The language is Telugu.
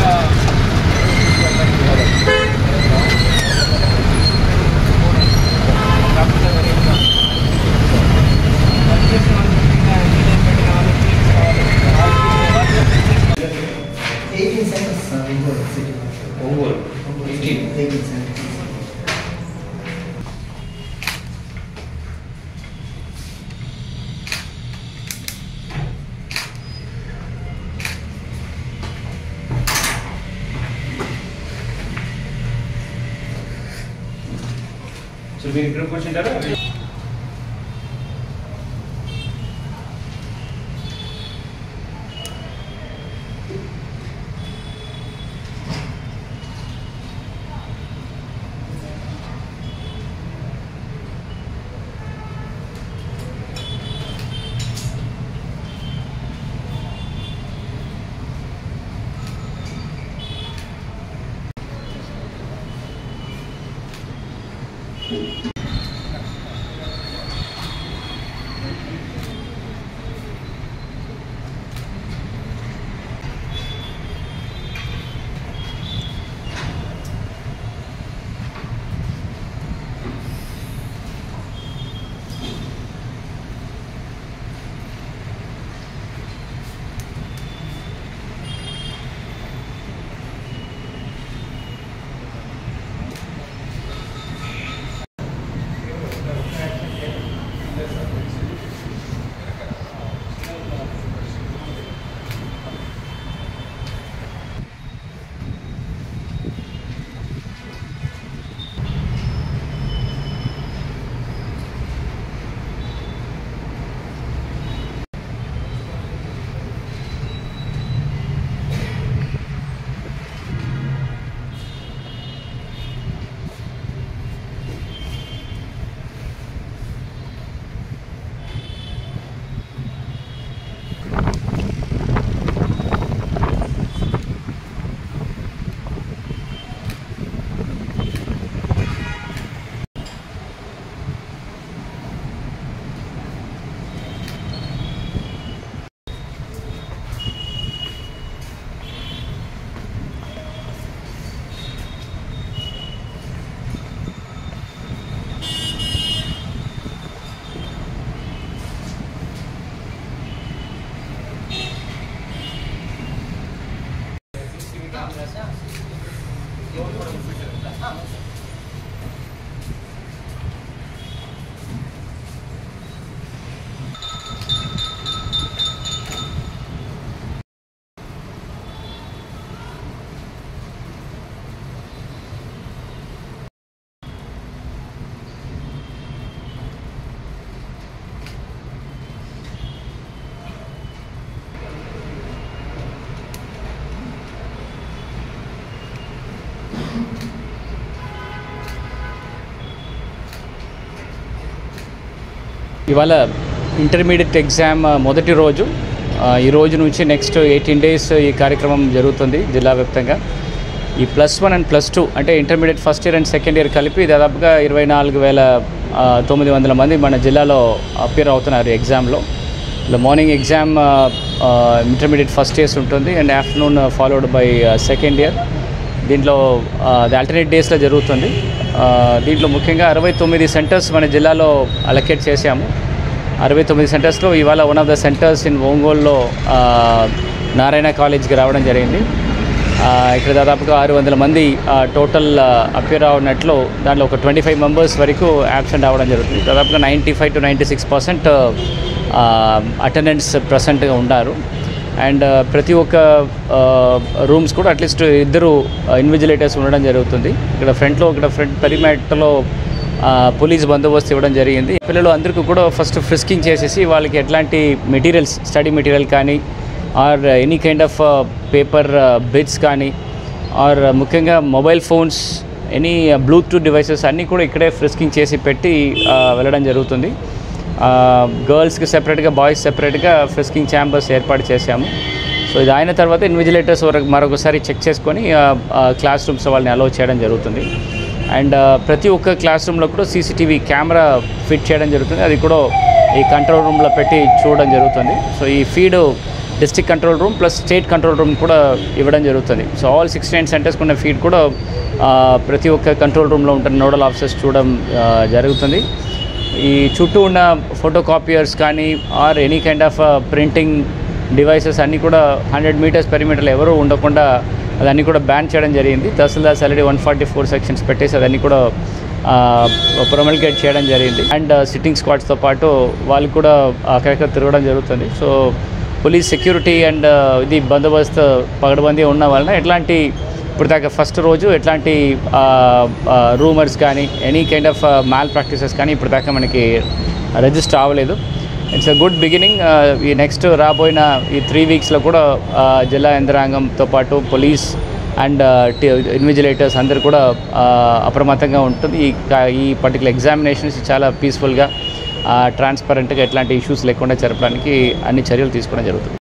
eighteen seconds sir Ongole city Ongole eighteen seconds so మీరు ఇక్కడ కూర్చుంటారా ఇవాళ ఇంటర్మీడియట్ ఎగ్జామ్ మొదటి రోజు ఆ, ఈ రోజు నుంచి నెక్స్ట్ ఎయిటీన్ డేస్ ఈ కార్యక్రమం జరుగుతుంది జిల్లా వ్యాప్తంగా ఈ plus one and plus two అంటే intermediate first year and second year కలిపి దాదాపుగా ఇరవై నాలుగు వేల ఆ, తొమ్మిది వందల మంది మన జిల్లాలో అపియర్ అవుతున్నారు ఎగ్జామ్లో ఇలా morning exam intermediate first years ఉంటుంది and afternoon followed by second year దీంట్లో అది ఆల్టర్నేట్ డేస్లో జరుగుతుంది ఆ, దీంట్లో ముఖ్యంగా అరవై తొమ్మిది సెంటర్స్ మన జిల్లాలో అలొకేట్ చేశాము అరవై తొమ్మిది సెంటర్స్లో ఇవాళ one of the centres in ఒంగోలులో ఆ, నారాయణ కాలేజ్కి రావడం జరిగింది ఆ, ఇక్కడ దాదాపుగా ఆరు వందల మంది టోటల్ అపియర్ అవునట్లు దాంట్లో ఒక ట్వంటీ ఫైవ్ మెంబర్స్ వరకు యాబ్సెంట్ అవ్వడం జరుగుతుంది దాదాపుగా ninety five to ninety six percent attendance ప్రజెంట్గా ఉన్నారు అండ్ ప్రతి ఒక్క రూమ్స్ కూడా అట్లీస్ట్ ఇద్దరు ఇన్విజిలేటర్స్ ఉండడం జరుగుతుంది ఇక్కడ ఫ్రంట్లో ఇక్కడ ఫ్రంట్ పెరిమేటర్లో పోలీస్ బందోబస్తు ఇవ్వడం జరిగింది పిల్లలు అందరికీ కూడా ఫస్ట్ ఫ్రిస్కింగ్ చేసేసి వాళ్ళకి ఎట్లాంటి మెటీరియల్స్ స్టడీ మెటీరియల్ కానీ or any kind of paper bits కానీ ఆర్ ముఖ్యంగా mobile phones any bluetooth devices అన్నీ కూడా ఇక్కడే ఫ్రిస్కింగ్ చేసి పెట్టి ఆ, వెళ్ళడం జరుగుతుంది గర్ల్స్కి సెపరేట్గా బాయ్స్ సెపరేట్గా ఫ్రిస్కింగ్ ఛాంబర్స్ ఏర్పాటు చేశాము సో ఇది అయిన తర్వాత ఇన్విజిలేటర్స్ వరకు మరొకసారి చెక్ చేసుకొని క్లాస్ రూమ్స్ వాళ్ళని అలౌ చేయడం జరుగుతుంది అండ్ ప్రతి ఒక్క క్లాస్ రూమ్లో కూడా సీసీటీవీ కెమెరా ఫిట్ చేయడం జరుగుతుంది అది కూడా ఈ కంట్రోల్ రూమ్లో పెట్టి చూడడం జరుగుతుంది సో ఈ feed district control room plus state control room కూడా ఇవ్వడం జరుగుతుంది సో ఆల్ సిక్స్టీ నైన్ సెంటర్స్కి ఉన్న ఫీడ్ కూడా ఆ, ప్రతి ఒక్క కంట్రోల్ రూమ్లో ఉంటున్న నోడల్ ఆఫీసర్స్ చూడడం ఆ, జరుగుతుంది ఈ చుట్టూ ఉన్న ఫోటో కాపియర్స్ కానీ or any kind of printing devices అన్నీ కూడా హండ్రెడ్ మీటర్స్ పెరిమీటర్లు ఎవరు ఉండకుండా అదన్నీ కూడా బ్యాన్ చేయడం జరిగింది tahsildars already one forty four sections పెట్టేసి అదన్నీ కూడా ప్రొమల్గేట్ చేయడం జరిగింది అండ్ సిట్టింగ్ స్క్వాడ్స్తో పాటు వాళ్ళు కూడా అక్కడక్కడ తిరగడం జరుగుతుంది సో పోలీస్ సెక్యూరిటీ అండ్ ఇది బందోబస్తు పగడబందీ ఉన్న వలన ఎట్లాంటి ఇప్పుడు దాకా ఫస్ట్ రోజు ఎట్లాంటి రూమర్స్ కానీ any kind of malpractices కానీ ఇప్పుడు దాకా మనకి రిజిస్టర్ అవ్వలేదు ఇట్స్ అ గుడ్ బిగినింగ్ ఈ నెక్స్ట్ రాబోయిన ఈ త్రీ వీక్స్లో కూడా ఆ, జిల్లా యంత్రాంగంతో పాటు పోలీస్ అండ్ ఇన్విజిలేటర్స్ అందరు కూడా ఆ, అప్రమత్తంగా ఉంటుంది ఈ కా- ఈ పర్టికులర్ ఎగ్జామినేషన్స్ చాలా పీస్ఫుల్గా ట్రాన్స్పరెంట్గా ఎట్లాంటి ఇష్యూస్ లేకుండా జరపడానికి అన్ని చర్యలు తీసుకోవడం జరుగుతుంది